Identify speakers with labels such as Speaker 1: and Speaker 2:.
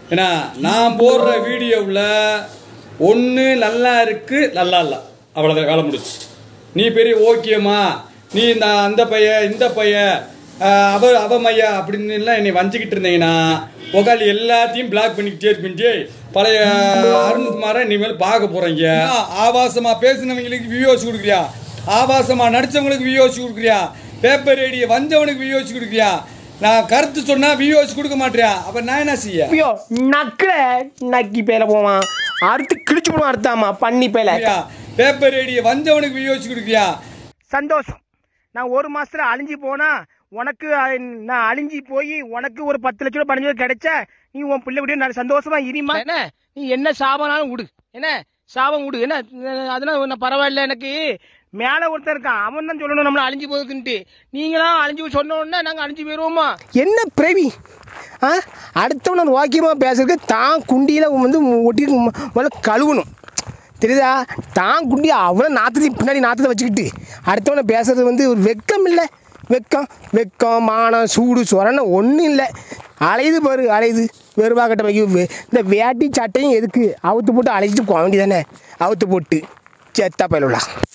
Speaker 1: ஏன்னா நான் போடுற வீடியோவில் ஒன்று நல்லா இருக்கு நல்லா இல்லை அவ்வளோதான் வேலை முடிச்சு நீ பெரிய ஓகேம்மா நீ இந்த அந்த பைய இந்த பைய ஆஹ், அவ அவ மையா அப்படின்னு எல்லாம் என்னை வஞ்சிக்கிட்டு இருந்தீங்கன்னா உக்கால் எல்லாத்தையும் பிளாக் பண்ணிக்கிட்டே இருப்பீங்க பழைய அருண்குமாரை இனிமேல் பார்க்க போறீங்க ஆபாசமா பேசினவங்களுக்கு வியூஸ் கொடுக்குறியா ஆபாசமா நடிச்சவங்களுக்கு வியூஸ் கொடுக்குறியா பேப்பர் ரேடியை வந்தவனுக்கு வியூஸ் கொடுக்குறியா நான் கருத்து சொன்னா வியூஸ் கொடுக்க மாட்டியா அப்ப நான் என்ன செய்ய
Speaker 2: ஐயோ நக்கல நக்கி பேல போவான் அறுத்து கிழிச்சு போடுவான் அறுத்தாமா பண்ணி பேல
Speaker 1: கொடுக்குறியா? பேப்பர் ரேடியை வந்தவனுக்கு வியூஸ் கொடுக்குறியா
Speaker 2: சந்தோஷம் நான் ஒரு மாசத்துல அழிஞ்சு போனா உனக்கு அஹ், நான் அழிஞ்சு போய் உனக்கு ஒரு பத்து லட்சம் ரூபாய் பதினஞ்சு ரூபாய் கிடைச்ச நீ உன் பிள்ளை கூட நல்ல சந்தோஷமா இருமா என்ன நீ என்ன சாபனாலும் விடு என்ன சாபம் விடு என்ன அஹ், அதெல்லாம் ஒன்றும் பரவாயில்ல எனக்கு மேல ஒருத்தன் இருக்கான் அவன் தான் சொல்லணும் நம்மள அழிஞ்சு போகுதுன்ட்டு நீங்களாம் அழிஞ்சு சொன்ன உடனே நாங்க அழிஞ்சு போயிருவோமா
Speaker 3: என்ன பிரவி ஆ அடுத்தவன வாக்கியமாக பேசுறதுக்கு தான் குண்டியில் வந்து ஒட்டிட்டு மு- முதல்ல கழுவணும் தெரியுதா தான் குண்டி அவ்வளோ நாற்றத்தை பின்னாடி நாற்றத்தை வச்சுக்கிட்டு அடுத்தவனை பேசுறது வந்து ஒரு வெக்கம் இல்லை வெக்கம் வெக்கம் மானம் சூடு சொரணை ஒன்றும் இல்லை அலையுது பாரு அலையுது வெறுவாக்கட்ட வைக்க வே- இந்த வேட்டி சட்டையும் எதுக்கு அவுத்து போட்டு அழைச்சிட்டு போக வேண்டியதானே அவுத்து போட்டு செத்தா பயிலுலா